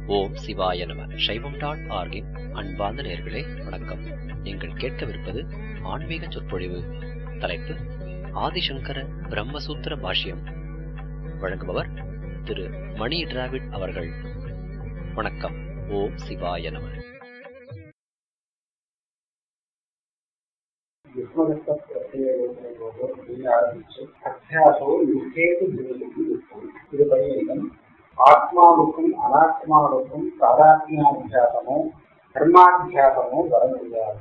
ஓம் சிவாய நம சைவம் டாட் ஆர்கின் அன்பார்ந்த நேர்களே வணக்கம் நீங்கள் கேட்கவிருப்பது ஆன்மீக சொற்பொழிவு தலைப்பு ஆதிசங்கர பிரம்மசூத்திர பாஷ்யம் வழங்குபவர் திரு மணி டிராவிட் அவர்கள் வணக்கம் ஓம் சிவாய நம ஆரம்பிச்சு அத்தியாசம் நிஷேது இருக்கும் இது பரியந்தம் ஆத்மாவுக்கும் அனாத்மாவுக்கும் சாதாத்மியாத்தியாசமோ கர்மாத்தியாசமோ வர முடியாது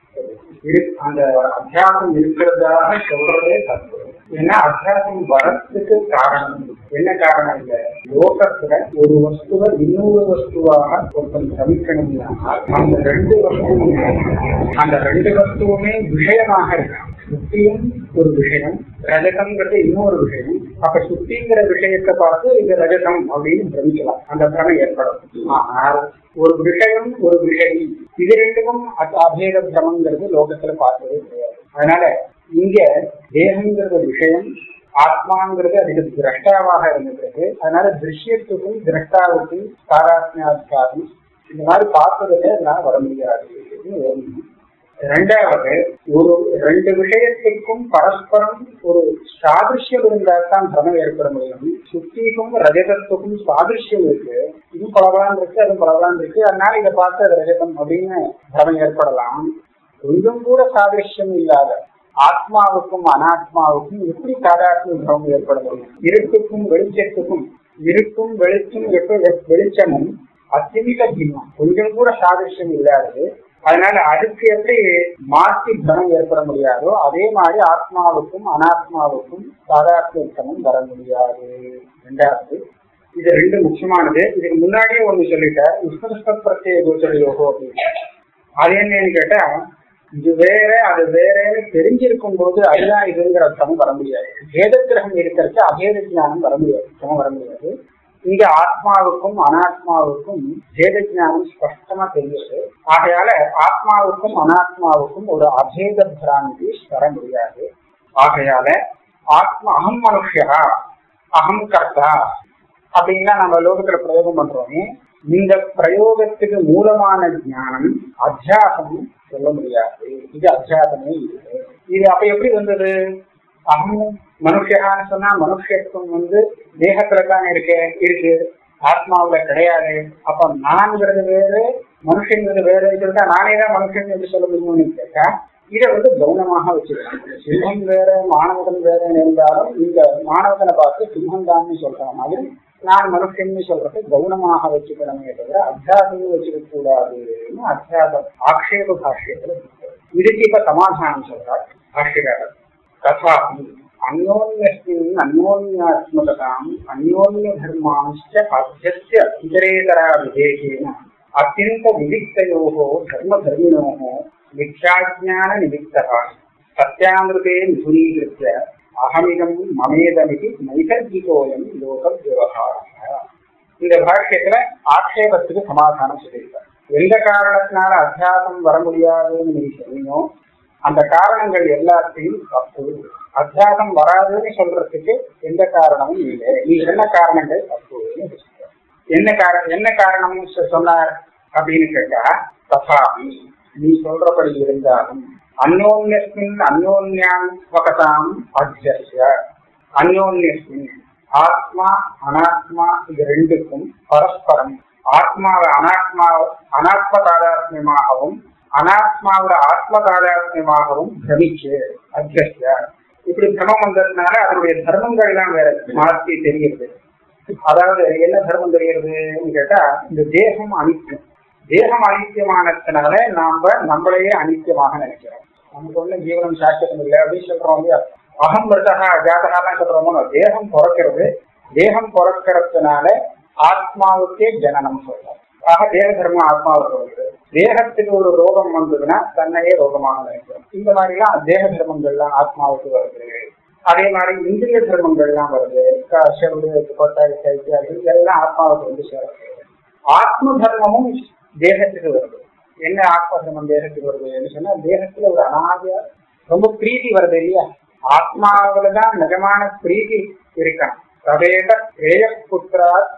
இரு- அந்த அத்தியாசம் இருக்கிறதாக சொல்றதே தப்பு ஏன்னா அத்தியாசம் வரத்துக்கு காரணம் என்ன காரணம் இல்ல லோகத்துல ஒரு வஸ்துவை இன்னொரு வஸ்துவாக ஒருத்தன் சமிக்கணும்னா அந்த ரெண்டு வஸ்துவும் அந்த ரெண்டு வஸ்துவுமே விஷயமாக இருக்கான் சுத்தியும் ஒரு விஷயம் ரஜகம்ங்கிறது இன்னொரு விஷயம் அப்ப சுத்திங்கிற விஷயத்தை பார்த்து இது ரஜகம் அப்படின்னு பிரமிக்கலாம் அந்த பிரமை ஏற்படும் ஆனால் ஒரு விஷயம் ஒரு விஷயம் இது ரெண்டுக்கும் அ- அபேத பிரமங்கிறது லோகத்துல பார்த்ததே கிடையாது அதனால இங்க தேகங்கிறது விஷயம் ஆத்மாங்கிறது அதுக்கு திரஷ்டாவாக இருந்திருக்கு அதனால திருஷ்யத்துக்கும் திரஷ்டாவுக்கும் தாராத்மியாதிகாரம் இந்த மாதிரி பார்த்ததுல அதனால வர முடியாது ஒண்ணு. ரெண்டாவது ஒரு ரெண்டு விஷயத்திற்கும் பரஸ்பரம் ஒரு சாதிருஷ்யம் இருந்தால் தான் பிரமம் ஏற்பட முடியும் சுத்திக்கும் ரஜதத்துக்கும் சாதிருஷ்யம் இருக்கு இது பலபலான் இருக்கு அது பலபலான் இருக்கு அதனால இதை பார்த்து அது ரஜதம் அப்படின்னு பிரமம் ஏற்படலாம் கொஞ்சம் கூட சாதிருஷ்யம் இல்லாத ஆத்மாவுக்கும் அனாத்மாவுக்கும் எப்படி சாதாரண பிரமம் ஏற்பட முடியும் இருட்டுக்கும் வெளிச்சத்துக்கும் இருக்கும் வெளிச்சம் எப்ப வெளிச்சமும் அத்தியமிக பின்னம் கொஞ்சம் கூட சாதிருஷ்யம் இல்லாதது அதனால அதுக்கு எப்படி மாற்றி பலம் ஏற்பட முடியாதோ அதே மாதிரி ஆத்மாவுக்கும் அனாத்மாவுக்கும் சாதாரணம் வர முடியாது ரெண்டாவது இது ரெண்டு முக்கியமானது இதுக்கு முன்னாடியே ஒண்ணு சொல்லிட்டேன் உஷ்ணஸ்த பிரத்யேக கோச்சர யோகோ அப்படின்னு அது என்னன்னு கேட்டா இது வேற அது வேறன்னு தெரிஞ்சிருக்கும் போது அதுதான் இதுங்கிற சமம் வர முடியாது வேத கிரகம் இருக்கிறது அபேத ஞானம் வர முடியாது சமம் வர முடியாது இங்க ஆத்மாவுக்கும் அனாத்மாவுக்கும் வேத ஞானம் ஸ்பஷ்டமா தெரியுது ஆகையால ஆத்மாவுக்கும் அனாத்மாவுக்கும் ஒரு அபேத பிராந்தி வர முடியாது ஆகையால ஆத்மா அகம் மனுஷா அகம் கர்த்தா அப்படின்லாம் நம்ம லோகத்துல பிரயோகம் பண்றோமே இந்த பிரயோகத்துக்கு மூலமான ஞானம் அத்தியாசம் சொல்ல முடியாது இது அத்தியாசமே இல்லை இது அப்ப எப்படி வந்தது அகம் மனுஷகான்னு சொன்னா மனுஷத்துவம் வந்து தேகத்துல தான் இருக்கு இருக்கு ஆத்மாவுல கிடையாது அப்ப நான்கிறது வேறு மனுஷங்கிறது வேறு சொல்லிட்டா நானே தான் மனுஷன் என்று சொல்ல முடியும்னு கேட்டா இதை வந்து கவனமாக வச்சுக்கணும் சிம்மம் வேற மாணவன் வேற இருந்தாலும் இந்த மாணவனை பார்த்து சிம்மம் தான் சொல்ற மாதிரி நான் மனுஷன்னு சொல்றது கவனமாக வச்சுக்கணுமே தவிர அத்தியாசம் வச்சுக்க கூடாதுன்னு அத்தியாசம் ஆக்ஷேப பாஷ்யத்துல இருக்கு. இதுக்கு இப்ப சமாதானம் சொல்றார் பாஷ்யக்காரர் ததாபி அந்யோன்யஸ்மின் அந்யோன்யாத்மகதாம் அந்யோன்ய தர்மாம்ச்ச அத்தியஸ்ய இதரேதரா விவேகேன அத்தியந்த விவிக்தயோகோ தர்ம தர்மிணோகோ மித்யாஜான நிமித்தः சத்யாமிருதே நிபுணீகிருத்ய அகமிதம் மமேதமிதி நைசர்கிகோயம் லோக விவகாரः இந்த பாஷ்யத்துல ஆட்சேபத்துக்கு சமாதானம் சொல்லியிருக்கார் எந்த காரணத்தினால அத்தியாசம் வர முடியாதுன்னு நீ சொன்னீங்க அந்த காரணங்கள் எல்லாத்தையும் தப்பு அத்தியாசம் வராதுன்னு சொல்றதுக்கு எந்த காரணமும் இல்லை நீ என்ன காரணங்கள் தப்புன்னு சொல்றார். என்ன காரணம் என்ன காரணம்னு சொ- சொன்னார் அப்படின்னு கேட்டா ததாபி நீ சொல்றபடி இருந்தாலும் அந்யோன்யஸ்மின் அந்யோன்யாத்மகதாம் அத்தியஸ்ய அந்யோன்யஸ்மின் ஆத்மா அனாத்மா இது ரெண்டுக்கும் பரஸ்பரம் ஆத்மாவை அனாத்மா அனாத்ம தாதாத்மியமாகவும் அனாத்மாவோட ஆத்ம தாதாத்மியமாகவும் பிரமிச்சு அத்தியஸ்ய இப்படி பிரமம் வந்ததுனால அதனுடைய தர்மங்கள் எல்லாம் வேற மாற்றி தெரிகிறது அதாவது என்ன தர்மம் தெரிகிறதுன்னு கேட்டா இந்த தேகம் அனித்தியம் தேகம் அனித்தியமானதுனால நாம நம்மளையே அனித்தியமாக நினைக்கிறோம் நமக்கு ஒண்ணு ஜீவனம் சாஸ்திரம் இல்லை அப்படின்னு சொல்றோம் இல்லையா அகம் மிருதகா ஜாதகாலாம் சொல்றோமோ தேகம் பிறக்கிறது தேகம் பிறக்கிறதுனால ஆத்மாவுக்கே ஜனனம் சொல்றோம் ஆக தேக தர்மம் ஆத்மாவுக்கு வருது தேகத்துக்கு ஒரு ரோகம் வந்ததுன்னா தன்னையே ரோகமாக நினைக்கிறோம் இந்த மாதிரி எல்லாம் தேக தர்மங்கள்லாம் ஆத்மாவுக்கு வருது அதே மாதிரி இந்திரிய தர்மங்கள்லாம் வருது க- செவிடு கொட்டாய் சைத்தியாதி இதெல்லாம் ஆத்மாவுக்கு வந்து சேருது ஆத்ம தர்மமும் தேகத்துக்கு வருது என்ன ஆத்ம தர்மம் தேகத்துக்கு வருதுன்னு சொன்னா தேகத்துல ஒரு அனாதியா ரொம்ப பிரீத்தி வருது இல்லையா ஆத்மாவில தான் நிஜமான பிரீத்தி இருக்கணும் தவேத பிரேய புத்திரா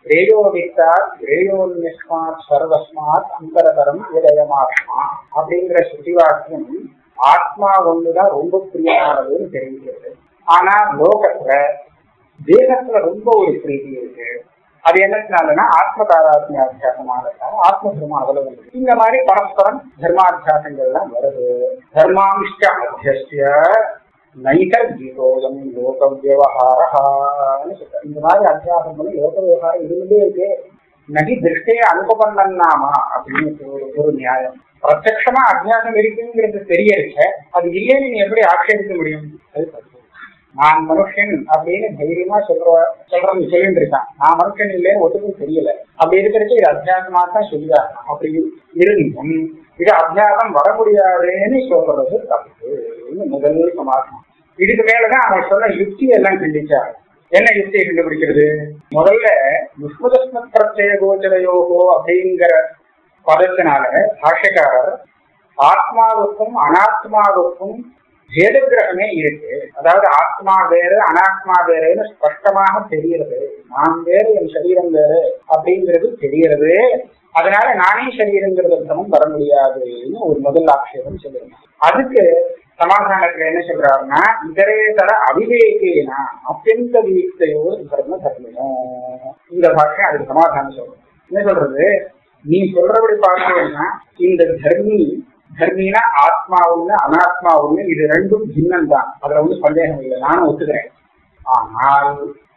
ஸ்ரேயோவித்தாத் ஸ்ரேயோன்யஸ்மாத் சர்வஸ்மாத் அந்தரதரம் உதயமாத்மா அப்படிங்கிற சுத்திவாக்கியம் ஆத்மா ஒண்ணுதான் ரொம்ப பிரியமானதுன்னு தெரிவிக்கிறது ஆனா லோகத்துல தேகத்துல ரொம்ப ஒரு பிரீதி இருக்கு அது என்னத்தினாலன்னா ஆத்ம தாராத்மிய அத்தியாசமானதுனால ஆத்ம தர்மம் அவ்வளவு இருக்கு. இந்த மாதிரி பரஸ்பரம் தர்மாத்தியாசங்கள்லாம் வருது தர்மாம்ஷ்ட அத்தியஸ்ய நைதர்ஜிதோயம் லோக விவகாரஹான்னு சொல்றாரு. இந்த மாதிரி அத்தியாசம் பண்ணி லோக விவகாரம் இருந்துட்டே இருக்கு நகி திருஷ்டே அனுபவன்னாமா அப்படின்னு ஒரு ஒரு நியாயம் பிரத்யக்ஷமா அத்தியாசம் இருக்குங்கிறது தெரிய இருக்க அது இல்லைன்னு நீ எப்படி ஆட்சேபிக்க முடியும் அது தப்பு. நான் மனுஷன் அப்படின்னு தைரியமா சொல்ற சொல்றவங்க சொல்லிட்டு இருக்கான் நான் மனுஷன் இல்லைன்னு ஒத்துக்கும் தெரியல அப்படி இருக்கிறது இது அத்தியாசமா தான் சொல்லியாகணும் அப்படி இருந்தும் இது அத்தியாசம் வர முடியாதுன்னு சொல்றது தப்பு இது முதல் சமாதானம் இதுக்கு மேலதான் அவன் சொன்ன யுக்தி எல்லாம் கண்டிச்சார் என்ன யுக்தியை கண்டுபிடிக்கிறது முதல்ல முஸ்முதஸ்ம பிரத்யேக கோச்சரயோகோ அப்படிங்கிற பதத்தினால பாஷக்காரர் ஆத்மாவுக்கும் அனாத்மாவுக்கும் பேத கிரகமே இருக்கு அதாவது ஆத்மா வேறு அனாத்மா வேறுன்னு ஸ்பஷ்டமாக தெரிகிறது நான் வேறு என் சரீரம் வேறு அப்படிங்கிறது தெரிகிறது அதனால நானே சரீரங்கிறது பிரமம் வர முடியாதுன்னு ஒரு முதல் ஆட்சேபம் சொல்லுங்க அதுக்கு சமாதானத்துல என்ன சொல்றாருன்னா இதரேதர அவிவேகேனா அத்தியந்த வீக்தையோடு தர்ம தர்மியம் இந்த பாஷை அதுக்கு சமாதானம் சொல்றோம் என்ன சொல்றது நீ சொல்றபடி பார்த்தீங்கன்னா இந்த தர்மி தர்மினா ஆத்மா ஒண்ணு அனாத்மா ஒண்ணு இது ரெண்டும் பின்னம் தான் அதுல ஒன்றும் சந்தேகம் இல்லை நானும் ஒத்துக்கிறேன் ஆனால்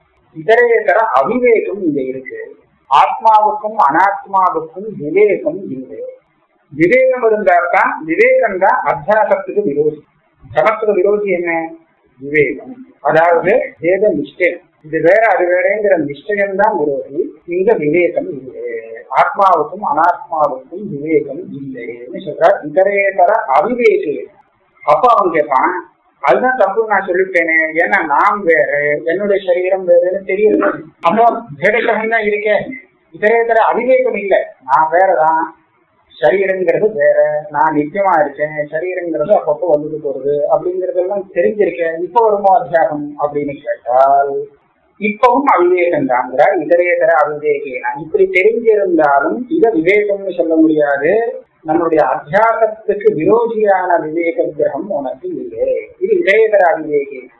இதரேதர அவிவேகம் இங்க இருக்கு ஆத்மாவுக்கும் அனாத்மாவுக்கும் விவேகம் இல்லை விவேகம் இருந்தால்தான் விவேகம் தான் அத்தியாசத்துக்கு விரோதி சமத்துவ விரோதி என்ன விவேகம் அதாவது வேத நிஷ்டயம் இது வேற அது வேறங்கிற நிஷ்டயம் தான் விரோதி இங்க விவேகம் இல்லை ஆத்மாவுக்கும் அனாத்மாவுக்கும் விவேகம் இல்லைன்னு சொல்றார் இதரேதர அவிவேகே அப்ப அவன் கேட்பான் அதுதான் தப்பு நான் சொல்லிட்டேனே ஏன்னா நான் வேற என்னுடைய சரீரம் வேறுன்னு தெரியுது அப்போ பேதகிரகம் தான் இருக்கேன் இதரேதர அவிவேகம் இல்லை நான் வேறதான் சரீரங்கிறது வேற நான் நித்தியமா இருக்கேன் சரீரங்கிறது அப்பப்போ வந்துட்டு போறது அப்படிங்கறதெல்லாம் தெரிஞ்சிருக்கேன் இப்ப வருமோ அத்தியாகம் அப்படின்னு கேட்டால் இப்பவும் அவிவேகம் தாங்கிறார் இதரேதர அவிவேகேனா இப்படி தெரிஞ்சிருந்தாலும் இத விவேகம்னு சொல்ல முடியாது நம்மளுடைய அத்தியாசத்துக்கு விரோதியான விவேக கிரகம் உனக்கு இல்லை இது இதரேதர அவிவேகேனா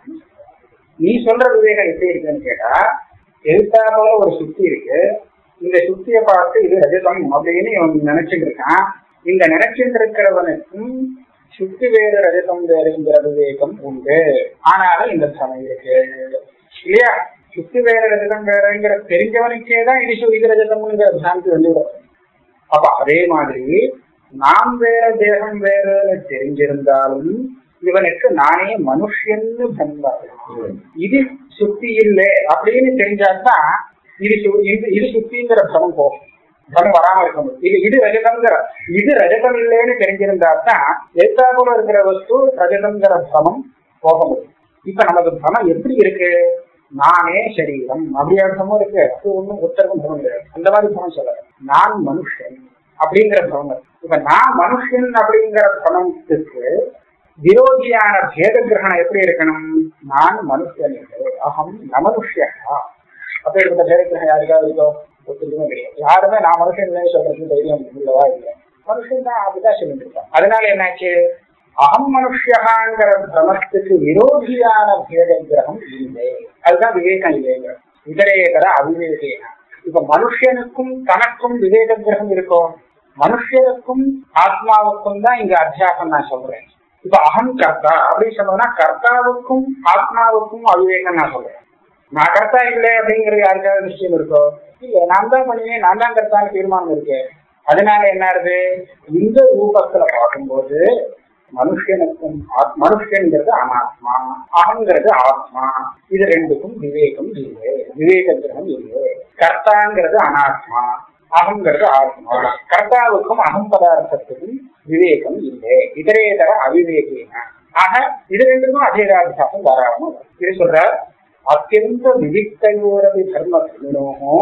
நீ சொல்ற விவேகம் எப்படி இருக்குன்னு கேட்டா எழுத்தாப்புல ஒரு சுத்தி இருக்கு இந்த சுத்தியை பார்த்து இது ரஜதம் அப்படின்னு இவன் நினைச்சுட்டு இருக்கான் இந்த நினைச்சுட்டு இருக்கிறவனுக்கும் சுத்தி வேறு ரஜதம் வேறுங்கிற விவேகம் உண்டு ஆனாலும் இந்த சமயம் இருக்கு இல்லையா சுத்தி வேற ரஜதம் வேறங்கிற தெரிஞ்சவனுக்கே தான் இது சு- இது ரஜதம்ங்கிற சாந்தி வந்துவிடும் அப்ப அதே மாதிரி நாம் வேற தேகம் வேறன்னு தெரிஞ்சிருந்தாலும் இவனுக்கு நானே மனுஷன்னு பண்பாரு இது சுத்தி இல்லை அப்படின்னு தெரிஞ்சாதான் இது சு- இது இது சுத்திங்கிற பலம் போகும் பலம் வராம இருக்க முடியும் இது இது ரஜதங்கிற இது ரஜதம் இல்லைன்னு தெரிஞ்சிருந்தா தான் எத்தாப்புல இருக்கிற வஸ்து ரஜதங்கிற பலம் போக முடியும் இப்ப நமக்கு பலம் எப்படி இருக்கு நானே சரீரம் அப்படி அர்த்தமும் இருக்கு அது ஒண்ணும் உத்தரவும் பலம் கிடையாது அந்த மாதிரி பலம் சொல்ல நான் மனுஷன் அப்படிங்கிற பலம் இருக்கு இப்ப நான் மனுஷன் அப்படிங்கிற பலத்துக்கு விரோதியான பேத கிரகணம் எப்படி இருக்கணும் நான் மனுஷன் இல்லை அகம் நமனுஷ்யா அப்பேற்பட்ட பேத கிரகம் யாருக்காவது இருக்கோ ஒத்துக்குமே கிடையாது யாருமே நான் மனுஷன் இல்லைன்னு சொல்றதுக்கு தைரியம் இல்லவா இல்லை மனுஷன் தான் அப்படிதான் சொல்லிட்டு இருக்கான் அதனால என்னாச்சு அகம் மனுஷகாங்கிற பிரமத்துக்கு விரோதியான பேத கிரகம் இல்லை அதுதான் விவேகம் இல்லைங்கிற இதரேதர அவிவேகேன இப்ப மனுஷனுக்கும் தனக்கும் விவேக கிரகம் இருக்கும் மனுஷனுக்கும் ஆத்மாவுக்கும் தான் இங்க அத்தியாசம் நான் சொல்றேன் இப்ப அகம் கர்த்தா அப்படின்னு சொன்னோம்னா கர்த்தாவுக்கும் ஆத்மாவுக்கும் அவிவேகம் நான் சொல்றேன் நான் கர்த்தா இல்லை அப்படிங்கிறது யாருக்காவது நிச்சயம் இருக்கோ இல்ல நான் தான் பண்ணுவேன் நான் தான் கர்த்தான்னு தீர்மானம் இருக்கு அதனால என்ன ஆகுது இந்த ரூபத்துல பார்க்கும்போது மனுஷனுக்கும் ஆத்- மனுஷன்கிறது அனாத்மா அகங்கிறது ஆத்மா இது ரெண்டுக்கும் விவேகம் இல்லை விவேக கிரகம் இல்லை கர்த்தாங்கிறது அனாத்மா அகங்கிறது ஆத்மா கர்த்தாவுக்கும் அகம் பதார்த்தத்துக்கும் விவேகம் இல்லை இதரேதர அவிவேகேன ஆக இது ரெண்டுக்கும் அபேதாபிசாசம் தாராளமா வரும். இது சொல்றார் அத்தியந்த விவிக்தையோரவி தர்மத்தினோகோ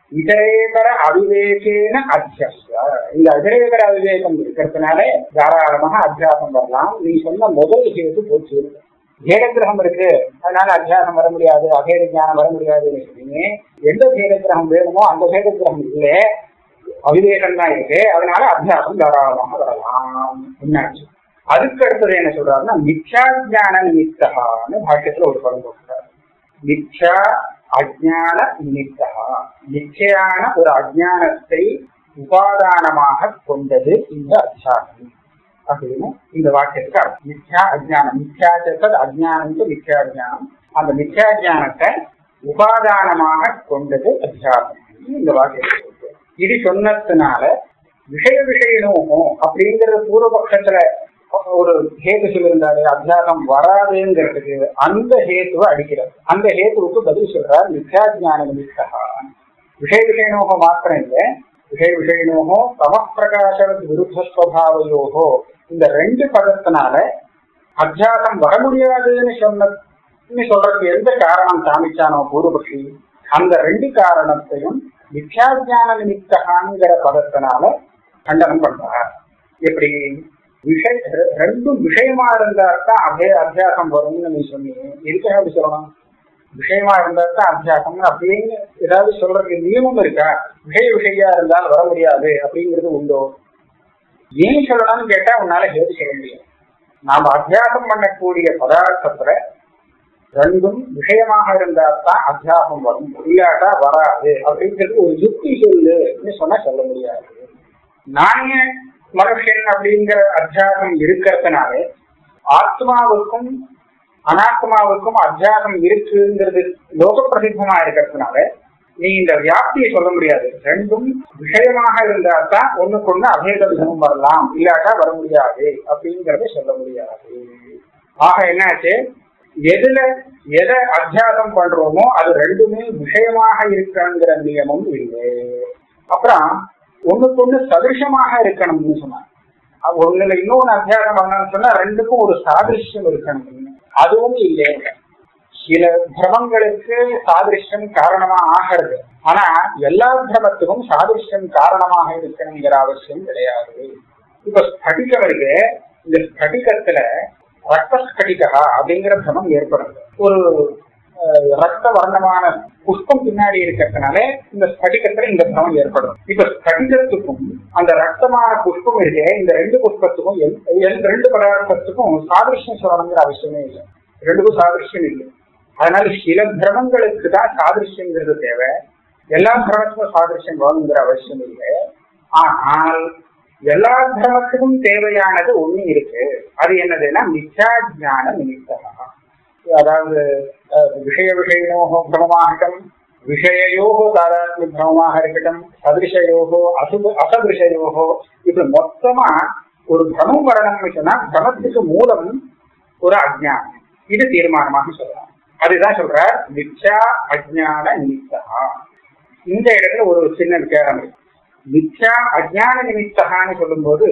இதரேதர அவிவேகேன அத்தியஸ்ய இந்த இதரேதர அவிவேகம் இருக்கிறதுனால தாராளமாக அத்தியாசம் வரலாம் நீ சொன்ன முதல் ஹேது போச்சு பேத கிரகம் இருக்கு அதனால அத்தியாசம் வர முடியாது அபேத ஞானம் வர முடியாதுன்னு சொன்னீங்க எந்த பேத கிரகம் வேணுமோ அந்த பேத கிரகம் இல்லை அவிவேகம் தான் இருக்கு அதனால அத்தியாசம் தாராளமாக வரலாம் என்னாச்சு அதுக்கு அடுத்தது என்ன சொல்றாருன்னா மித்யா ஜான நிமித்தகான்னு பாஷ்யத்துல ஒரு படம் போட்டுறாரு மித்யா அஜான நிமித்தா மிச்சையான ஒரு அஜானத்தை உபாதானமாக கொண்டது இந்த அத்தியாசம் அப்படின்னு இந்த வாக்கியத்துக்கு அர்த்தம் மித்யா அஜானம் மித்யாச்சது அஜானம் மித்யா அஜானம் அந்த மித்யா ஜானத்தை உபாதானமாக கொண்டது அத்தியாசம் இந்த வாக்கியத்துக்கு இருக்கு. இது சொன்னதுனால விஷய விஷயனோகம் அப்படிங்கிற பூர்வபக்ஷத்துல ஒரு ஹேத்து சொல்லியிருந்தாரு அத்தியாசம் வராதுங்கிறதுக்கு அந்த ஹேத்துவை அடிக்கிறார் அந்த ஹேத்துவுக்கு பதில் சொல்றார் மித்யா ஜான நிமித்தா விஷய விஷயனோக மாத்திரம் இல்லை விஷய விஷயனோகோ சமப்பிரகாச விருத்த ஸ்வபாவையோகோ இந்த ரெண்டு பதத்தினால அத்தியாசம் வர முடியாதுன்னு சொன்ன சொல்றதுக்கு எந்த காரணம் காமிச்சானோ பூர்வபக்ஷி அந்த ரெண்டு காரணத்தையும் மித்யாஜான நிமித்தகாங்கிற பதத்தினால கண்டனம் பண்றார் எப்படி விஷய ரெ- ரெண்டும் விஷயமா இருந்தா தான் அதே அத்தியாசம் வரும்னு நீ சொன்னீங்க எதுக்காக அப்படி சொல்லணும் விஷயமா இருந்தா தான் அத்தியாசம் அப்படின்னு ஏதாவது சொல்றதுக்கு நியமம் இருக்கா விஷய விஷயா இருந்தால் வர முடியாது அப்படிங்கிறது உண்டோ ஏன் சொல்லணும்னு கேட்டா உன்னால ஹேது சொல்ல முடியும் நாம அத்தியாசம் பண்ணக்கூடிய பதார்த்தத்துல ரெண்டும் விஷயமாக இருந்தா தான் அத்தியாசம் வரும் இல்லாட்டா வராது அப்படிங்கிறது ஒரு யுக்தி சொல்லுன்னு சொன்னா சொல்ல முடியாது நானே மனுஷன் அப்படிங்கிற அத்தியாசம் இருக்கிறதுனால ஆத்மாவுக்கும் அனாத்மாவுக்கும் அத்தியாசம் இருக்குங்கிறது லோக பிரசித்தமா இருக்கிறதுனால நீ இந்த வியாப்தியை சொல்ல முடியாது ரெண்டும் விஷயமாக இருந்தா தான் ஒண்ணுக்கு ஒண்ணு அபேத விதமும் வரலாம் இல்லாட்டா வர முடியாது அப்படிங்கறத சொல்ல முடியாது ஆக என்னாச்சு எதுல எதை அத்தியாசம் பண்றோமோ அது ரெண்டுமே விஷயமாக இருக்கணுங்கிற நியமம் இல்லை அப்புறம் ஒண்ணுக்கு ஒண்ணு சதிருஷமாக இருக்கணும்னு சொன்னாங்க அது ஒண்ணுல இன்னொன்னு அத்தியாசம் பண்ணணும்னு சொன்னா ரெண்டுக்கும் ஒரு சாதிருஷ்யம் இருக்கணும் அதுவும் இல்லை சில பிரமங்களுக்கு சாதிருஷ்யம் காரணமா ஆகிறது ஆனா எல்லா பிரமத்துக்கும் சாதிருஷ்யம் காரணமாக இருக்கணுங்கிற அவசியம் கிடையாது இப்ப ஸ்படிகம் இருக்கு இந்த ஸ்படிகத்துல ரத்த ஸ்படிகா அப்படிங்கிற பிரமம் ஏற்படுது ஒரு அஹ், ரத்த வர்ணமான புஷ்பம் பின்னாடி இருக்கிறதுனால இந்த ஸ்படிகத்துல இந்த பிரமம் ஏற்படும் இப்ப ஸ்படிகத்துக்கும் அந்த ரத்தமான புஷ்பம் இருக்கே இந்த ரெண்டு புஷ்பத்துக்கும் எல்- எல்- ரெண்டு பதார்த்தத்துக்கும் சாதிருஷ்யம் சொல்லணுங்கிற அவசியமே இல்லை ரெண்டுக்கும் சாதிருஷ்யம் இல்லை அதனால சில பிரமங்களுக்கு தான் சாதிருஷ்யங்கிறது தேவை எல்லா பிரமத்துக்கும் சாதிருஷ்யம் வேணுங்கிற அவசியம் இல்லை ஆனால் எல்லா பிரமத்துக்கும் தேவையானது ஒண்ணு இருக்கு அது என்னதுன்னா மிச்சா ஜான நிமித்தமா அதாவது அஹ், விஷய விஷயனோகோ பிரமமாகட்டும் விஷயயோகோ தாராத்மிய பிரமமாக இருக்கட்டும் சதிருஷயோகோ அசுப அசதிருஷயோகோ இப்படி மொத்தமா ஒரு பிரமம் வரணும்னு சொன்னா பிரமத்துக்கு மூலம் ஒரு அஜ்ஞானம் இது தீர்மானமாக சொல்லலாம் அதுதான் சொல்றார் மிச்சா அஜ்ஞான நிமித்தா இந்த இடத்துல ஒரு சின்ன வித்தியாசம் இருக்கு மிச்சா அஜ்ஞான நிமித்தகான்னு சொல்லும்போது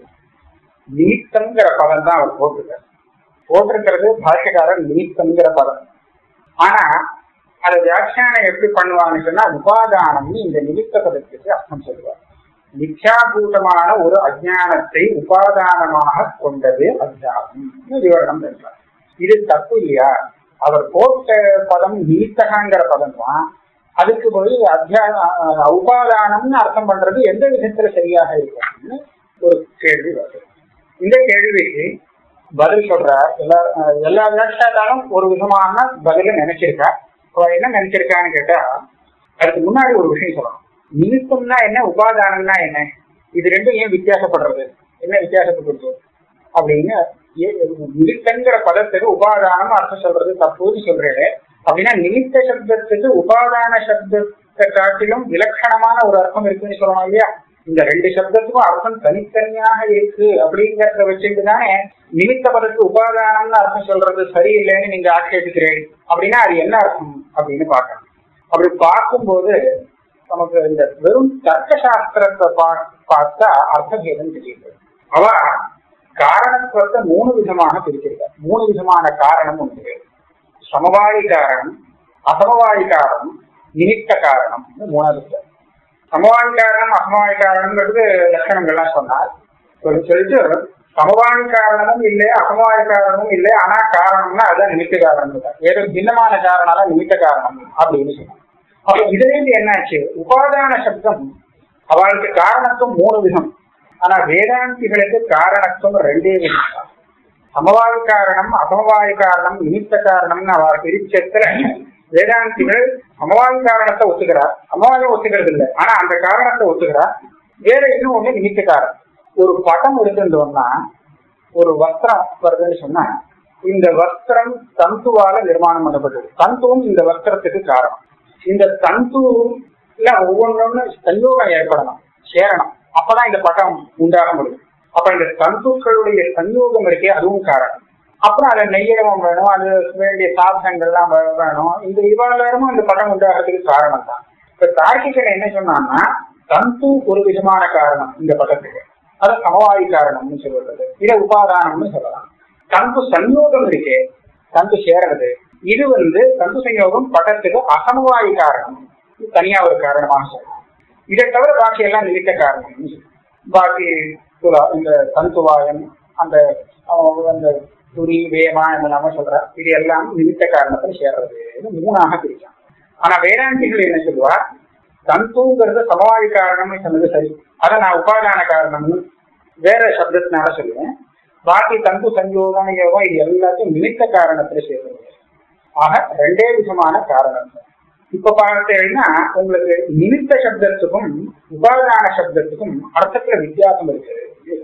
நிமித்தங்கிற பதம் தான் அவர் போட்டிருக்கார் போட்டிருக்கிறது பாஷ்யக்காரர் நிமித்தங்கிற பதம் ஆனா அதை வியாக்கியானம் எப்படி பண்ணுவான்னு சொன்னா உபாதானம்னு இந்த நிமித்த பதத்துக்கு அர்த்தம் சொல்லுவார் மித்யாபூதமான ஒரு அஜ்ஞானத்தை உபாதானமாக கொண்டது அத்தியாசம் விவரணம் பண்றார் இது தப்பு இல்லையா அவர் போட்ட பதம் நீத்தகாங்கிற பதம் தான் அதுக்கு போய் அத்தியா அஹ் உபாதானம்னு அர்த்தம் பண்றது எந்த விதத்துல சரியாக இருக்கும்னு ஒரு கேள்வி வருது இந்த கேள்விக்கு பதில் சொல்றார் எல்லா அஹ் எல்லா வியாக்கியாதாலும் ஒரு விதமான பதில நினைச்சிருக்கா அவ என்ன நினைச்சிருக்கான்னு கேட்டா அதுக்கு முன்னாடி ஒரு விஷயம் சொல்லணும் நிமித்தம்னா என்ன உபாதானம்னா என்ன இது ரெண்டும் ஏன் வித்தியாசப்படுறது என்ன வித்தியாசப்படுறது அப்படின்னு ஏ- நிமித்தங்கிற பதத்துக்கு உபாதானம் அர்த்தம் சொல்றது தப்புன்னு சொல்றேன் அப்படின்னா நிமித்த சப்தத்துக்கு உபாதான சப்தத்தை காட்டிலும் விலட்சணமான ஒரு அர்த்தம் இருக்குன்னு சொல்லணும் இல்லையா இந்த ரெண்டு சப்தத்துக்கும் அர்த்தம் தனித்தனியாக இருக்கு அப்படிங்கறத வச்சுட்டு தானே நிமித்த பதத்துக்கு உபாதானம்னு அர்த்தம் சொல்றது சரியில்லைன்னு நீங்க ஆட்சேபிக்கிறேன் அப்படின்னா அது என்ன அர்த்தம் அப்படின்னு பார்க்கணும் அப்படி பார்க்கும்போது நமக்கு இந்த வெறும் தர்க்க சாஸ்திரத்தை பா- பார்த்தா அர்த்தபேதம் தெரியுது அவ காரணத்துவத்தை மூணு விதமாக பிரிச்சிருக்க மூணு விதமான காரணம் உண்டு சமவாயி காரணம் அசமவாயி காரணம் நிமித்த காரணம் மூணாவது இருக்கு. சமவாயி காரணம் அசமவாயி காரணம்ங்கிறது லட்சணங்கள்லாம் சொன்னார் சொல்லி சொல்லிட்டு சமவாய காரணமும் இல்லை அசமவாய காரணமும் இல்லை ஆனா காரணம்னா அதுதான் நிமித்த காரணம் தான் ஏதோ பின்னமான காரணம் தான் நிமித்த காரணம் அப்படின்னு சொன்னாங்க அப்ப இதுல இருந்து என்னாச்சு உபாதான சப்தம் அவளுக்கு காரணத்துவம் மூணு விதம் ஆனா வேதாந்திகளுக்கு காரணத்துவம் ரெண்டே விதம் தான் சமவாய காரணம் அசமவாய காரணம் நிமித்த காரணம்னு அவர் பிரிச்சத்துல வேதாந்திகள் சமவாய காரணத்தை ஒத்துக்கிறார் சமவாயம் ஒத்துக்கிறது இல்லை ஆனா அந்த காரணத்தை ஒத்துக்கிறார் வேற இன்னும் ஒண்ணு நிமித்த காரணம் ஒரு படம் எடுத்துட்டோம்னா ஒரு வஸ்திரம் வருதுன்னு சொன்னா இந்த வஸ்திரம் தந்துவால நிர்மாணம் பண்ணப்பட்டது தந்துவும் இந்த வஸ்திரத்துக்கு காரணம் இந்த தந்துல ஒவ்வொன்றொன்னு சஞ்சோகம் ஏற்படணும் சேரணும் அப்பதான் இந்த படம் உண்டாக முடியும் அப்ப இந்த தந்துக்களுடைய சஞ்சோகம் இருக்கே அதுவும் காரணம் அப்புறம் அதை நெய்யவும் வேணும் அது வேண்டிய சாதனங்கள்லாம் வே- வேணும் இந்த இவ்வாறு இந்த படம் உண்டாகிறதுக்கு காரணம் தான் இப்ப தார்க்கிகன் என்ன சொன்னான்னா தந்து ஒரு விதமான காரணம் இந்த படத்துக்கு அது சமவாயி காரணம்னு சொல்றது இதை உபாதானம்னு சொல்லலாம் தந்து சஞ்சோகம் இருக்கே தந்து சேரறது இது வந்து தந்து சஞ்சோகம் படத்துக்கு அசமவாயி காரணம் இது தனியா ஒரு காரணமாக சொல்லலாம் இதை தவிர பாக்கி எல்லாம் நிமித்த காரணம் பாக்கி துலா இந்த தந்துவாயம் அந்த அஹ், அந்த துரி வேமா என்னெல்லாம சொல்ற இது எல்லாம் நிமித்த காரணத்தில் சேர்றது இது மூணாக பிரிக்கலாம் ஆனா வேதாந்திகள் என்ன சொல்லுவா தந்துங்கிறது சமவாயி காரணம்னு சொன்னது சரி அதை நான் உபாதான காரணம்னு வேற சப்தத்தினால சொல்லுவேன் பாக்கி தந்து சஞ்சோகம் யோகம் இது எல்லாத்தையும் நிமித்த காரணத்துல சேர்றது ஆக ரெண்டே விதமான காரணம் இப்ப பார்த்தீங்கன்னா உங்களுக்கு நிமித்த சப்தத்துக்கும் உபாதான சப்தத்துக்கும் அர்த்தத்துல வித்தியாசம் இருக்கு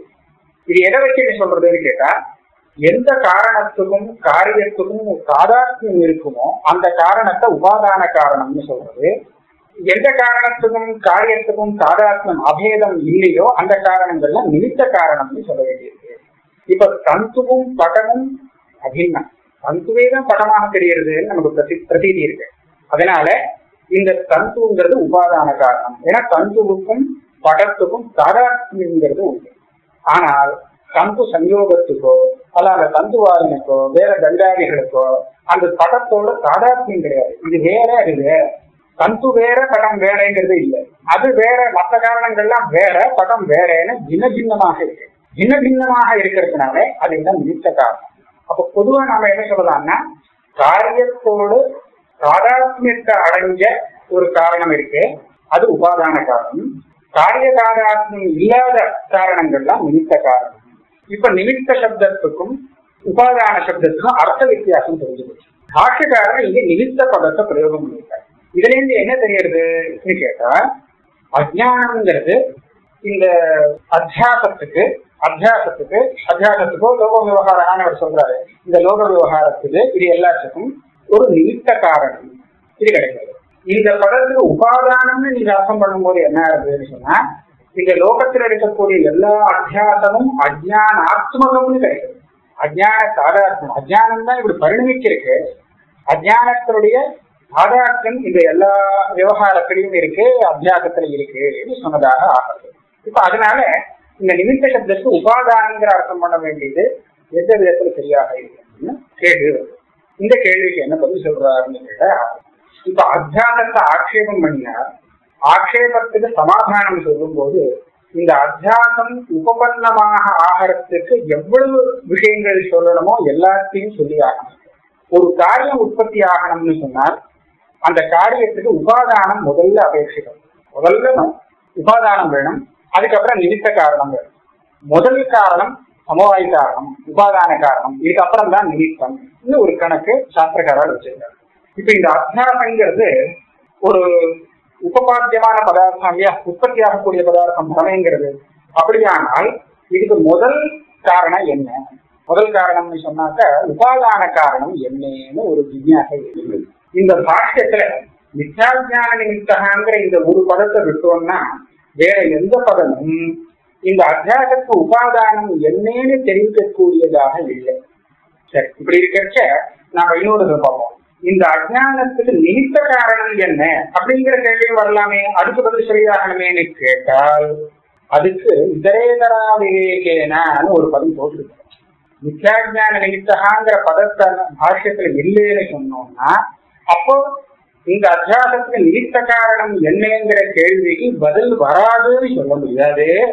இது எதை வச்சு என்ன சொல்றதுன்னு கேட்டா எந்த காரணத்துக்கும் காரியத்துக்கும் சாதாரணம் இருக்குமோ அந்த காரணத்தை உபாதான காரணம்னு சொல்றது எந்த காரணத்துக்கும் காரியத்துக்கும் சாதாரணம் அபேதம் இல்லையோ அந்த காரணங்கள்லாம் நிமித்த காரணம்னு சொல்ல வேண்டியிருக்கு இப்ப தந்துவும் படமும் அபின்னம் தந்துவே தான் படமாக தெரிகிறதுன்னு நமக்கு பிரதி பிரதீதி இருக்கு அதனால இந்த தந்துங்கிறது உபாதான காரணம் ஏன்னா தந்துவுக்கும் படத்துக்கும் தாதாத்மியங்கிறது உண்டு ஆனால் தந்து சஞ்சோகத்துக்கோ அல்ல அந்த தந்துவாரனுக்கோ வேற தண்டாதிகளுக்கோ அந்த படத்தோட தாதாத்மியம் கிடையாது இது வேற அது வேற தந்து வேற படம் வேறங்கிறது இல்லை அது வேற மற்ற காரணங்கள்லாம் வேற படம் வேறன்னு சின்ன சின்னமாக இருக்கு சின்ன சின்னமாக இருக்கிறதுனால அது என்ன நிமித்த காரணம் அப்ப பொதுவா நாம என்ன சொல்லலாம்னா காரியத்தோடு தாதாத்மியத்தை அடைஞ்ச ஒரு காரணம் இருக்கு அது உபாதான காரணம் காரிய தாதாத்மியம் இல்லாத காரணங்கள்லாம் நிமித்த காரணம் இப்ப நிமித்த சப்தத்துக்கும் உபாதான சப்தத்துக்கும் அர்த்த வித்தியாசம் தெரிஞ்சுக்கணும் பாஷ்யக்காரர் இங்க நிமித்த பதத்தை பிரயோகம் பண்ணியிருக்காரு இதுல இருந்து என்ன தெரியறதுன்னு கேட்டா அஜ்ஞானம்ங்கிறது இந்த அத்தியாசத்துக்கு அத்தியாசத்துக்கு அத்தியாசத்துக்கோ லோக விவகாரம் அவர் சொல்றாரு இந்த லோக விவகாரத்துக்கு இது எல்லாத்துக்கும் ஒரு நிமித்த காரணம் இது கிடைக்கிறது இந்த பதத்துக்கு உபாதானம்னு நீங்க அர்த்தம் பண்ணும்போது என்ன ஆகுதுன்னு சொன்னா இந்த லோகத்துல இருக்கக்கூடிய எல்லா அத்தியாசமும் அஜ்ஞானாத்மகம்னு கிடைக்கிறது அஜ்ஞான சாதாத்மம் அஜ்ஞானம் தான் இப்படி பரிணமிச்சிருக்கு அஜ்ஞானத்தினுடைய சாதாத்யம் இந்த எல்லா விவகாரத்திலையும் இருக்கு அத்தியாசத்துல இருக்கு சொன்னதாக ஆகிறது இப்ப அதனால இந்த நிமித்த சப்தத்துக்கு உபாதானங்கிற அர்த்தம் பண்ண வேண்டியது எந்த விதத்துல சரியாக இருக்குன்னு கேள்வி வருது. இந்த கேள்விக்கு என்ன பதில் சொல்றாருன்னு கேட்டா இப்ப அத்தியாசத்தை ஆக்ஷேபம் பண்ணினார் ஆக்ஷேபத்துக்கு சமாதானம் சொல்லும் போது இந்த அத்தியாசம் உபபன்னமாக ஆகிறதுக்கு எவ்வளவு விஷயங்கள் சொல்லணுமோ எல்லாத்தையும் சொல்லி ஆகணும் ஒரு காரியம் உற்பத்தி ஆகணும்னு சொன்னால் அந்த காரியத்துக்கு உபாதானம் முதல்ல அபேட்சிக்கும் முதல்ல உபாதானம் வேணும் அதுக்கப்புறம் நிமித்த காரணம் வேணும் முதல் காரணம் சமவாய காரணம் உபாதான காரணம் இதுக்கப்புறம் தான் நிமித்தம் இன்னும் ஒரு கணக்கு சாஸ்திரக்காரர் வச்சிருக்காரு இப்ப இந்த அத்தியாசங்கிறது ஒரு உபபாத்தியமான பதார்த்தம் இல்லையா உற்பத்தி ஆகக்கூடிய பதார்த்தம் பிரமைங்கிறது அப்படியானால் இதுக்கு முதல் காரணம் என்ன முதல் காரணம்னு சொன்னாக்க உபாதான காரணம் என்னன்னு ஒரு ஜிஞ்ஞாசை இருக்கு இந்த பாஷ்யத்துல மித்யாஜான நிமித்தகாங்கிற இந்த ஒரு பதத்தை விட்டோம்னா வேற எந்த பதமும் இந்த அத்தியாசத்துக்கு உபாதானம் என்னன்னு தெரிவிக்கக்கூடியதாக இல்லை சரி இப்படி இருக்கிறச்ச நாம இன்னொரு இதை பார்ப்போம் இந்த அஜானத்துக்கு நிமித்த காரணம் என்ன அப்படிங்கிற கேள்வியும் வரலாமே அதுக்கு பதில் சரியாகணுமேன்னு கேட்டால் அதுக்கு இதரேதரா விவேகேனான்னு ஒரு பதம் போட்டிருக்கோம் மித்யாஜான நிமித்தகாங்கிற பதத்தை பாஷ்யத்துல இல்லைன்னு சொன்னோம்னா அப்போ இந்த அத்தியாசத்துக்கு நிமித்த காரணம் என்னங்கிற கேள்விக்கு பதில் வராதுன்னு சொல்ல முடியாது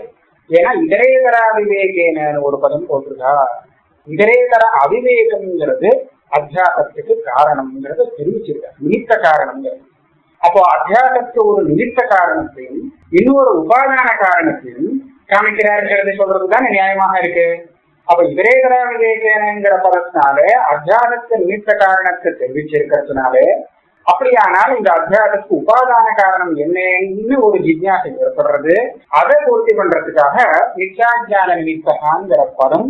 ஏன்னா இதரேதர அவிவேகேனு ஒரு பதம் போட்டிருக்கா இதரேதர அவிவேகம்ங்கிறது அத்தியாசத்துக்கு காரணம்ங்கிறத தெரிவிச்சிருக்க நிமித்த காரணம்ங்கிறது அப்போ அத்தியாசத்துக்கு ஒரு நிமித்த காரணத்தையும் இன்னொரு உபாதான காரணத்தையும் காமிக்கிறாருங்கிறது சொல்றதுதான் நியாயமாக இருக்கு அப்ப இதரேதர விவேகங்கிற பதத்தினால அத்தியாசத்து நிமித்த காரணத்தை தெரிவிச்சிருக்கிறதுனால அப்படியானால் இந்த அத்தியாசத்துக்கு உபாதான காரணம் என்னன்னு ஒரு ஜிக்யாசை ஏற்படுறது அதை பூர்த்தி பண்றதுக்காக நித்யாஜான நிமித்தகாங்கிற பதம்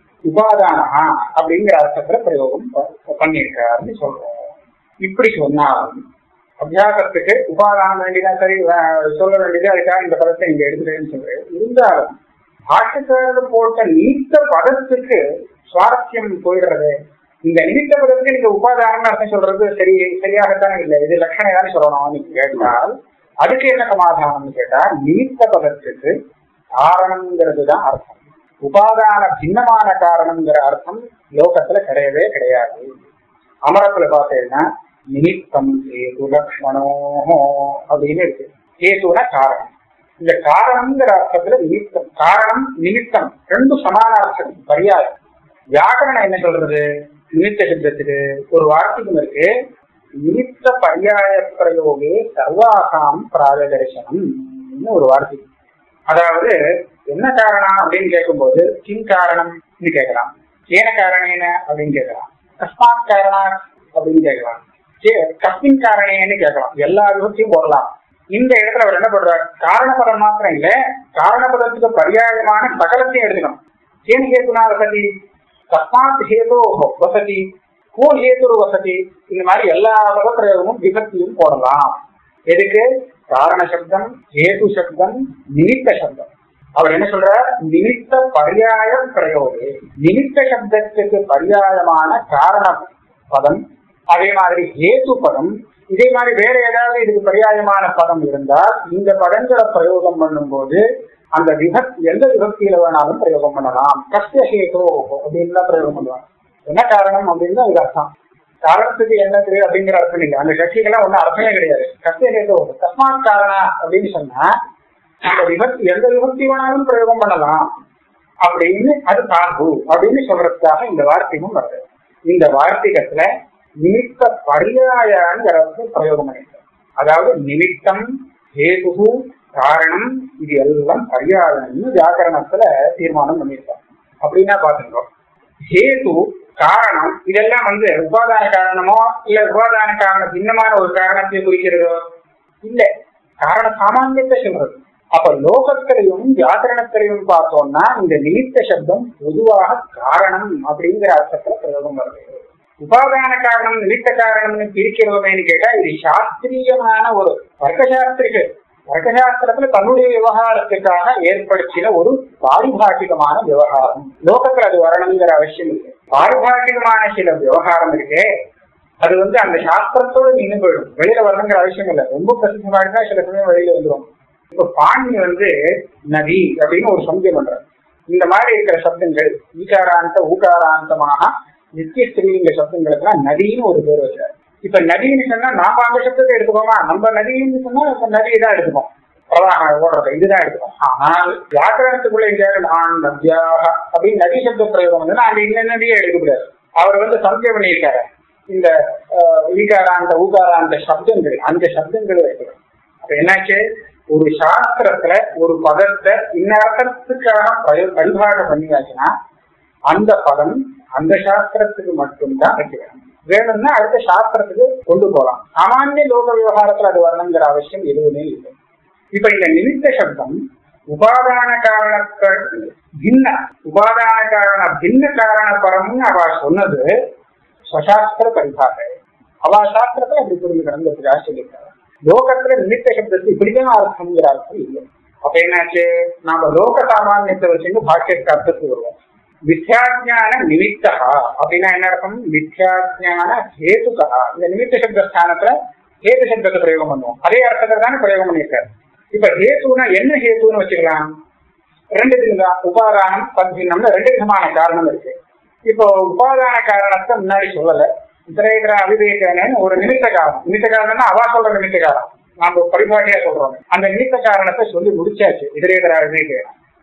உபாதானஹா அப்படிங்கிற அர்த்தத்துல பிரயோகம் ப- பண்ணியிருக்காருன்னு சொல்றோம் இப்படி சொன்னாலும் அபியாசத்துக்கு உபாதானம் வேண்டியதா சரி அஹ், சொல்ல வேண்டியது அதுக்காக இந்த பதத்தை இங்க எடுத்துட்டேன்னு சொல்றேன் இருந்தாலும் பாட்டுக்காரர் போட்ட நீத்த பதத்துக்கு சுவாரஸ்யம் போயிடுறது இந்த நிமித்த பதத்துக்கு நீங்க உபாதானம் அர்த்தம் சொல்றது சரி சரியாகத்தானே இல்லை இது லட்சணம் யாரும் சொல்லணும் நீங்க கேட்டால் அதுக்கு என்ன சமாதானம்னு கேட்டா நிமித்த பதத்துக்கு காரணம்ங்கிறது தான் அர்த்தம் உபாதான பின்னமான காரணம்ங்கிற அர்த்தம் லோகத்துல கிடையவே கிடையாது அமரத்துல பார்த்தீங்கன்னா நிமித்தம் ஹேது லக்ஷ்மணோ அப்படின்னு இருக்கு ஹேதுனா காரணம் இந்த காரணம்ங்கிற அர்த்தத்துல நிமித்தம் காரணம் நிமித்தம் ரெண்டும் சமான அர்த்தம் பரியாயம் வியாக்கரணம் என்ன சொல்றது நிமித்த சப்தத்துக்கு ஒரு வார்த்தைக்கும் இருக்கு நிமித்த பரியாய பிரயோகே சர்வாகாம் பிராகதர்சனம் ஒரு வார்த்தை அதாவது என்ன காரணம் அப்படின்னு கேட்கும்போது கிங் காரணம்னு கேட்கலாம் ஏன காரணேன அப்படின்னு கேட்கலாம் கஸ்மாத் காரணா அப்படின்னு கேட்கலாம் கே- கஸ்மின் காரணேன்னு கேட்கலாம் எல்லா விபத்தையும் போடலாம் இந்த இடத்துல அவர் என்ன பண்றார் காரணபதம் மாத்திரம் இல்ல காரணபதத்துக்கு பரியாயமான சகலத்தையும் எடுத்துக்கணும் ஏன் ஹேதுனா வசதி கஸ்மாத் ஹேதோ வசதி கோ ஹேதுரு வசதி இந்த மாதிரி எல்லா பதப்பிரயோகமும் விபத்தியும் போடலாம் எதுக்கு காரண சப்தம் ஹேது சப்தம் நிமித்த சப்தம் அவர் என்ன சொல்றார் நிமித்த பரியாய பிரயோகே நிமித்த சப்தத்துக்கு பரியாயமான காரண பதம் அதே மாதிரி ஹேது பதம் இதே மாதிரி வேற ஏதாவது இதுக்கு பரியாயமான பதம் இருந்தால் இந்த பதங்களை பிரயோகம் பண்ணும்போது அந்த விபத் எந்த விபக்தியில வேணாலும் பிரயோகம் பண்ணலாம் கஷ்ட ஹேதோ அப்படின்னு தான் பிரயோகம் பண்ணுவாங்க என்ன காரணம் அப்படின்னு இது அர்த்தம் காரணத்துக்கு என்னது அப்படிங்கிற அர்த்தம் இல்லை அந்த கட்சிக்கெல்லாம் ஒன்றும் அர்த்தமே கிடையாது கஷ்ட ஹேதோ கஸ்மாத் காரணா அப்படின்னு சொன்னா அந்த விபக்தி எந்த விபக்தி வேணாலும் பிரயோகம் பண்ணலாம் அப்படின்னு அது சார்பு அப்படின்னு சொல்றதுக்காக இந்த வார்த்தையும் வருது இந்த வார்த்தைகத்துல நிமித்த பரியாயங்கிற பிரயோகம் பண்ணிருக்காங்க அதாவது நிமித்தம் ஹேது காரணம் இது எல்லாம் பரியாயம்னு வியாக்கரணத்துல தீர்மானம் பண்ணியிருக்காங்க அப்படின்னா பாத்துக்கோ ஹேது காரணம் இதெல்லாம் வந்து உபாதான காரணமோ இல்ல உபாதான காரணம் பின்னமான ஒரு காரணத்தை குறிக்கிறதோ இல்ல காரண சாமானியத்தை சொல்றது அப்ப லோகத்திலையும் வியாக்கரணத்திலையும் பார்த்தோம்னா இந்த நிமித்த சப்தம் பொதுவாக காரணம் அப்படிங்கிற அர்த்தத்துல பிரயோகம் வருது உபாதான காரணம் நிமித்த காரணம்னு பிரிக்கிறோமேன்னு கேட்டா இது சாஸ்திரியமான ஒரு வர்க்கசாஸ்திரிகள் வர்க்கசாஸ்திரத்துல தன்னுடைய விவகாரத்துக்காக ஏற்படுத்தின ஒரு பாரிபாஷிகமான விவகாரம் லோகத்துல அது வரணுங்கிற அவசியம் இல்லை பாரிபாஷிகமான சில விவகாரம் இருக்கே அது வந்து அந்த சாஸ்திரத்தோட நின்று போயிடும் வெளியில வரணுங்கிற அவசியம் இல்லை ரொம்ப பிரசித்தமானதா சில சமயம் வெளியில வந்துடும் இப்ப பாணி வந்து நதி அப்படின்னு ஒரு சம்ஜம் பண்றாரு இந்த மாதிரி இருக்கிற சப்தங்கள் ஈகாராந்த ஊகாராந்தமாக நித்திய ஸ்திரீலிங்க சப்தங்களுக்குலாம் நதின்னு ஒரு பேர் வச்சாரு இப்ப நதின்னு சொன்னா நாம அந்த சப்தத்தை எடுத்துக்கோமா நம்ம நதின்னு சொன்னா இப்ப நதியை தான் எடுத்துப்போம் பிரதானம் ஓடுறது இதுதான் எடுத்துக்கோம் ஆனால் வியாக்கரணத்துக்குள்ள எங்கேயாவது நான் நதியாக அப்படின்னு நதி சப்த பிரயோகம் வந்து அங்க இந்த நதியை எடுக்கக்கூடாது அவர் வந்து சம்ஜம் பண்ணியிருக்காரு இந்த அஹ், ஈகாராந்த ஊகாராந்த சப்தங்கள் அந்த சப்தங்களை எடுக்கணும் அப்ப என்னாச்சு ஒரு சாஸ்திரத்துல ஒரு பதத்தை இன்னர்த்தத்துக்காக பய பரிபாகம் பண்ணியாச்சுன்னா அந்த பதம் அந்த சாஸ்திரத்துக்கு மட்டும்தான் வைக்கிறேன் வேணும்னா அடுத்த சாஸ்திரத்துக்கு கொண்டு போகலாம் சாமானிய லோக விவகாரத்துல அது வரணுங்கிற அவசியம் எதுவுமே இல்லை இப்ப இந்த நிமித்த சப்தம் உபாதான காரணங்கள் பின்ன உபாதான காரண பின்ன காரண பரம்னு அவ சொன்னது ஸ்வசாஸ்திர பரிபாக அவ சாஸ்திரத்துல அப்படி புரிஞ்சுக்கணுங்கிறதுக்காக சொல்லியிருக்காங்க லோகத்துல நிமித்த சப்தத்துக்கு இப்படிதான் அர்த்தம்ங்கிற அர்த்தம் இல்லை அப்ப என்னாச்சு நாம லோக சாமானியத்தை வச்சுட்டு பாக்கியத்துக்கு அர்த்தத்துக்கு வருவோம் மித்யாஜான நிமித்தா அப்படின்னா என்ன அர்த்தம் மித்யாஜான ஹேதுகா இந்த நிமித்த சப்த ஸ்தானத்துல ஹேது சப்தத்தை பிரயோகம் பண்ணுவோம் அதே அர்த்தத்தை தானே பிரயோகம் பண்ணியிருக்காரு இப்ப ஹேத்துனா என்ன ஹேத்துன்னு வச்சுக்கலாம் ரெண்டு விதம் உபாதானம் பத்பின்னம்னு ரெண்டு விதமான காரணம் இருக்கு இப்போ உபாதான காரணத்தை முன்னாடி சொல்லல இத்தரைகிற அவிவேகன்னு ஒரு நிமித்த காரணம் நிமித்த காரணம்னா அவா சொல்ற நிமித்த காரணம் நாம பரிபாட்டியா சொல்றோம் அந்த நிமித்த காரணத்தை சொல்லி முடிச்சாச்சு இதரேதர அவிவேகம்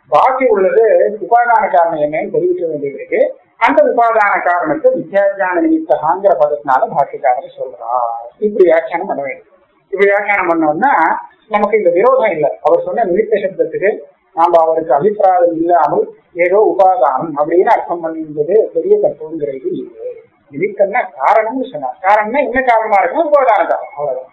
பாக்கி உள்ளது உபாதான காரணம் என்னன்னு தெரிவிக்க வேண்டியது இருக்கு அந்த உபாதான காரணத்தை வித்யாஜான நிமித்தகாங்கிற பதத்தினால பாக்கியக்காரர் சொல்றா இப்படி வியாக்கியானம் பண்ண வேண்டும் இப்படி வியாக்கியானம் பண்ணோம்னா நமக்கு இந்த விரோதம் இல்லை அவர் சொன்ன நிமித்த சப்தத்துக்கு நாம அவருக்கு அபிப்பிராயம் இல்லாமல் ஏதோ உபாதானம் அப்படின்னு அர்த்தம் பண்ணிருந்தது பெரிய தத்துவங்கிறது இல்லை நிமித்தம்னா காரணம்னு சொன்னார் காரணம்னா என்ன காரணமா இருக்குன்னா உபாதான காரணம் அவ்வளவுதான்